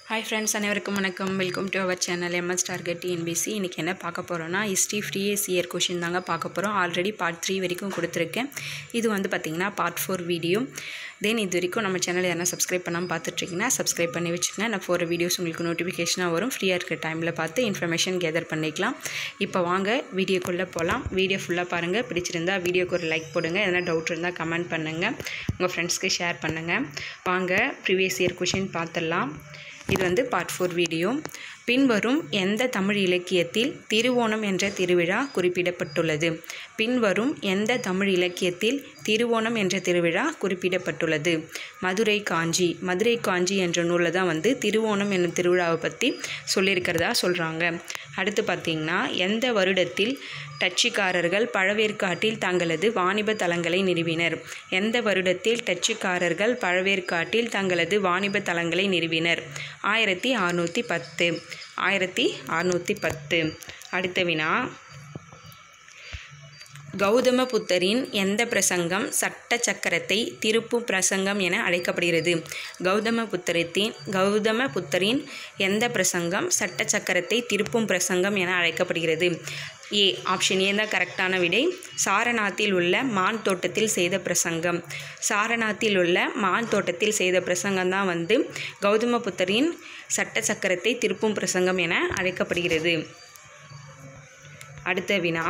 hi friends அனைவருக்கும் வணக்கம் welcome to our channel MS target TNPSC இன்றைக்கி என்ன பார்க்க போகிறோன்னா ஹிஸ்ட்ரி ஃப்ரீஎஸ் இயர் கொஷின் தாங்க பார்க்க போகிறோம் ஆல்ரெடி பார்ட் த்ரீ வரைக்கும் கொடுத்துருக்கேன் இது வந்து பார்த்திங்கன்னா பார்ட் ஃபோர் வீடியோ தென் இது வரைக்கும் நம்ம சேனல் யாரா சப்ஸ்கிரைப் பண்ணாமல் பார்த்துட்ருக்கீங்கன்னா சப்ஸ்கிரைப் பண்ணி வச்சுக்கோங்க நான் போகிற வீடியோஸ் உங்களுக்கு நோட்டிஃபிகேஷனாக வரும் ஃப்ரீயாக இருக்கிற டைமில் பார்த்து இன்ஃபர்மேஷன் கேதர் பண்ணிக்கலாம் இப்போ வாங்க வீடியோக்குள்ளே போகலாம் வீடியோ ஃபுல்லாக பாருங்கள் பிடிச்சிருந்தா வீடியோக்கு ஒரு லைக் போடுங்க எதனா டவுட் இருந்தால் கமெண்ட் பண்ணுங்கள் உங்கள் ஃப்ரெண்ட்ஸ்க்கு ஷேர் பண்ணுங்கள் வாங்க ப்ரீவியஸ் இயர் கொஷின் பார்த்துடலாம் இது வந்து பார்ட் ஃபோர் வீடியோ பின்வரும் எந்த தமிழ் இலக்கியத்தில் திருவோணம் என்ற திருவிழா குறிப்பிடப்பட்டுள்ளது பின்வரும் எந்த தமிழ் இலக்கியத்தில் திருவோணம் என்ற திருவிழா குறிப்பிடப்பட்டுள்ளது மதுரை காஞ்சி மதுரை காஞ்சி என்ற நூலில் தான் வந்து திருவோணம் என்னும் திருவிழாவை பற்றி சொல்லியிருக்கிறதா சொல்கிறாங்க அடுத்து பார்த்திங்கன்னா எந்த வருடத்தில் டச்சுக்காரர்கள் பழவேற்காட்டில் தங்களது வாணிப தலங்களை நிறுவினர் எந்த வருடத்தில் டச்சுக்காரர்கள் பழவேற்காட்டில் தங்களது வாணிப தலங்களை நிறுவினர் ஆயிரத்தி அறுநூற்றி பத்து ஆயிரத்தி அறுநூற்றி பத்து அடுத்த வினா கௌதம புத்தரின் எந்த பிரசங்கம் சட்ட சக்கரத்தை திருப்பும் பிரசங்கம் என அழைக்கப்படுகிறது கௌதம புத்தரத்தின் கௌதம புத்தரின் எந்த பிரசங்கம் சட்ட சக்கரத்தை திருப்பும் பிரசங்கம் என அழைக்கப்படுகிறது ஏ ஆப்ஷன் ஏ தான் கரெக்டான விடை சாரநாத்தில் உள்ள மான் தோட்டத்தில் செய்த பிரசங்கம் சாரநாத்தில் உள்ள மான் தோட்டத்தில் செய்த பிரசங்கம் தான் வந்து கௌதம புத்தரின் சட்ட சக்கரத்தை திருப்பும் பிரசங்கம் என அழைக்கப்படுகிறது அடுத்த வினா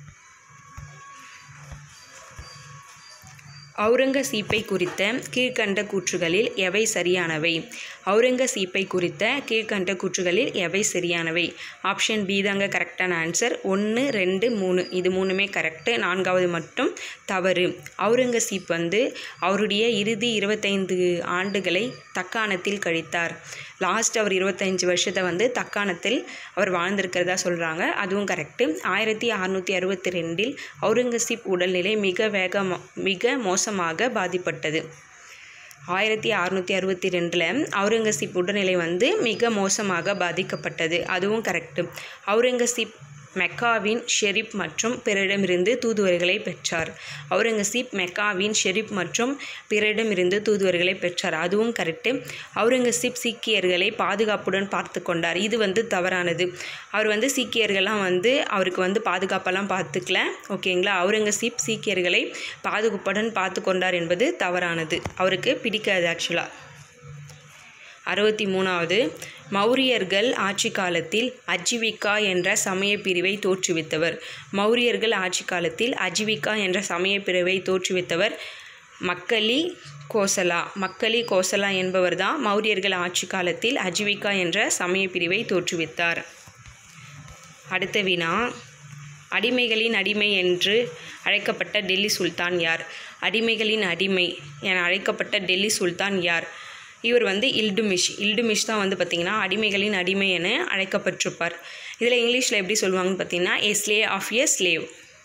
அவுரங்கசீப்பை குறித்த கீழ்கண்ட கூற்றுகளில் எவை சரியானவை அவுரங்கசீப்பை குறித்த கீழ்கண்ட கூற்றுகளில் எவை சரியானவை ஆப்ஷன் பி தாங்க கரெக்டான ஆன்சர் ஒன்று ரெண்டு மூணு இது மூணுமே கரெக்டு நான்காவது மட்டும் தவறு அவுரங்கசீப் வந்து அவருடைய இறுதி இருபத்தைந்து ஆண்டுகளை தக்காணத்தில் கழித்தார் லாஸ்ட் அவர் இருபத்தஞ்சி வருஷத்தை வந்து தக்காணத்தில் அவர் வாழ்ந்திருக்கிறதா சொல்கிறாங்க அதுவும் கரெக்டு ஆயிரத்தி அறநூற்றி அறுபத்தி ரெண்டில் அவுரங்கசீப் உடல்நிலை மிக வேகமாக மிக மோசமாக பாதிப்பட்டது ஆயிரத்தி அறுநூற்றி அறுபத்தி ரெண்டில் அவுரங்கசீப் உடல்நிலை வந்து மிக மோசமாக பாதிக்கப்பட்டது அதுவும் கரெக்டு அவுரங்கசீப் மெக்காவின் ஷெரீப் மற்றும் பிறரிடமிருந்து தூதுவர்களை பெற்றார் அவுரங்கசீப் மெக்காவின் ஷெரீப் மற்றும் பிறரிடமிருந்து தூதுவர்களை பெற்றார் அதுவும் கரெக்டு அவுரங்கசீப் சீக்கியர்களை பாதுகாப்புடன் பார்த்து கொண்டார் இது வந்து தவறானது அவர் வந்து சீக்கியர்கள்லாம் வந்து அவருக்கு வந்து பாதுகாப்பெல்லாம் பார்த்துக்கல ஓகேங்களா அவுரங்கசீப் சீக்கியர்களை பாதுகாப்புடன் பார்த்து கொண்டார் என்பது தவறானது அவருக்கு பிடிக்காது ஆக்சுவலாக அறுபத்தி மூணாவது மௌரியர்கள் ஆட்சி காலத்தில் அஜீவிகா என்ற சமய பிரிவை தோற்றுவித்தவர் மௌரியர்கள் ஆட்சி காலத்தில் அஜீவிகா என்ற சமய பிரிவை தோற்றுவித்தவர் மக்களி கோசலா மக்களி கோசலா என்பவர் தான் மௌரியர்கள் ஆட்சி காலத்தில் அஜீவிகா என்ற சமய பிரிவை தோற்றுவித்தார் அடுத்த வினா அடிமைகளின் அடிமை என்று அழைக்கப்பட்ட டெல்லி சுல்தான் யார் அடிமைகளின் அடிமை என அழைக்கப்பட்ட டெல்லி சுல்தான் யார் இவர் வந்து இல்டுமிஷ் இல்டுமிஷ் தான் வந்து பார்த்திங்கன்னா அடிமைகளின் அடிமை என அழைக்கப்பட்டிருப்பார் இதில் இங்கிலீஷில் எப்படி சொல்லுவாங்கன்னு பார்த்தீங்கன்னா a slay of a slave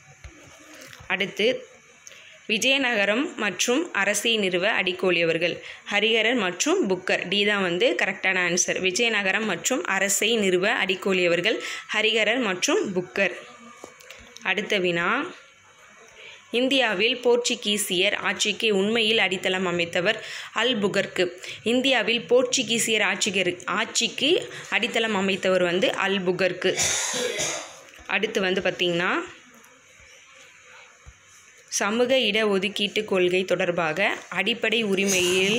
அடுத்து விஜயநகரம் மற்றும் அரசை நிறுவ அடிக்கோலியவர்கள் ஹரிஹரர் மற்றும் புக்கர் டி தான் வந்து கரெக்டான ஆன்சர் விஜயநகரம் மற்றும் அரசை நிறுவ அடிக்கோலியவர்கள் ஹரிஹரர் மற்றும் புக்கர் அடுத்த வினா இந்தியாவில் போர்ச்சுகீசியர் ஆட்சிக்கு உண்மையில் அடித்தளம் அமைத்தவர் அல் புகர்க்கு இந்தியாவில் போர்ச்சுகீசியர் ஆட்சிகர் ஆட்சிக்கு அடித்தளம் அமைத்தவர் வந்து அல் புகர்க்கு அடுத்து வந்து பார்த்திங்கன்னா சமூக இட ஒதுக்கீட்டு கொள்கை தொடர்பாக அடிப்படை உரிமையில்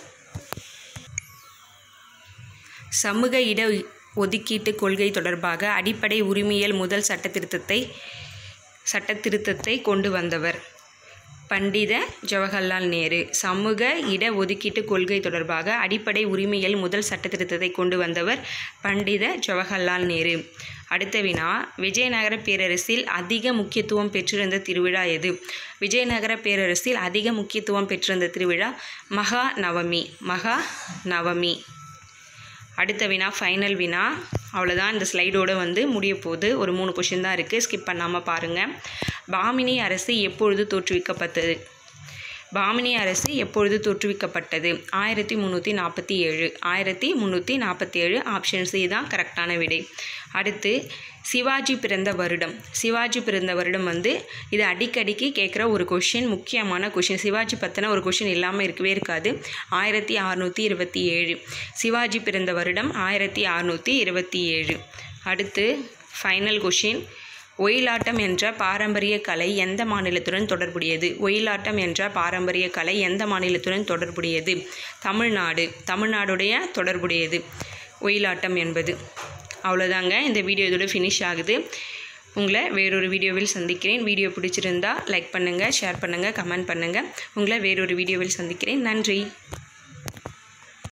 சமூக இட ஒதுக்கீட்டு கொள்கை தொடர்பாக அடிப்படை உரிமையல் முதல் சட்ட திருத்தத்தை சட்ட திருத்தத்தை கொண்டு வந்தவர் பண்டித ஜவஹர்லால் நேரு சமூக இட ஒதுக்கீட்டு கொள்கை தொடர்பாக அடிப்படை உரிமையல் முதல் சட்ட திருத்தத்தை கொண்டு வந்தவர் பண்டித ஜவஹர்லால் நேரு அடுத்த வினா விஜயநகர பேரரசில் அதிக முக்கியத்துவம் பெற்றிருந்த திருவிழா எது விஜயநகர பேரரசில் அதிக முக்கியத்துவம் பெற்றிருந்த திருவிழா மகா நவமி மகா நவமி அடுத்த வினா ஃபைனல் வினா அவ்வளோதான் இந்த ஸ்லைடோடு வந்து முடிய போகுது ஒரு மூணு கொஷின் தான் இருக்குது ஸ்கிப் பண்ணாமல் பாருங்கள் பாமினி அரசு எப்பொழுது தோற்றுவிக்கப்பட்டது பாமினி அரசு எப்பொழுது தோற்றுவிக்கப்பட்டது ஆயிரத்தி முந்நூற்றி நாற்பத்தி ஏழு ஆயிரத்தி முந்நூற்றி நாற்பத்தி ஏழு ஆப்ஷன் சி தான் கரெக்டான விடை அடுத்து சிவாஜி பிறந்த வருடம் சிவாஜி பிறந்த வருடம் வந்து இது அடிக்கடிக்கு கேட்குற ஒரு கொஷின் முக்கியமான கொஷின் சிவாஜி பற்றின ஒரு கொஷின் இல்லாமல் இருக்கவே இருக்காது ஆயிரத்தி அறநூற்றி இருபத்தி ஏழு சிவாஜி பிறந்த வருடம் ஆயிரத்தி அறநூற்றி இருபத்தி ஏழு அடுத்து ஃபைனல் கொஷின் ஒயிலாட்டம் என்ற பாரம்பரிய கலை எந்த மாநிலத்துடன் தொடர்புடையது ஒயிலாட்டம் என்ற பாரம்பரிய கலை எந்த மாநிலத்துடன் தொடர்புடையது தமிழ்நாடு தமிழ்நாடுடைய தொடர்புடையது ஒயிலாட்டம் என்பது அவ்வளோதாங்க இந்த வீடியோ இதோட ஃபினிஷ் ஆகுது உங்களை வேறொரு வீடியோவில் சந்திக்கிறேன் வீடியோ பிடிச்சிருந்தா லைக் பண்ணுங்கள் ஷேர் பண்ணுங்கள் கமெண்ட் பண்ணுங்கள் உங்களை வேறொரு வீடியோவில் சந்திக்கிறேன் நன்றி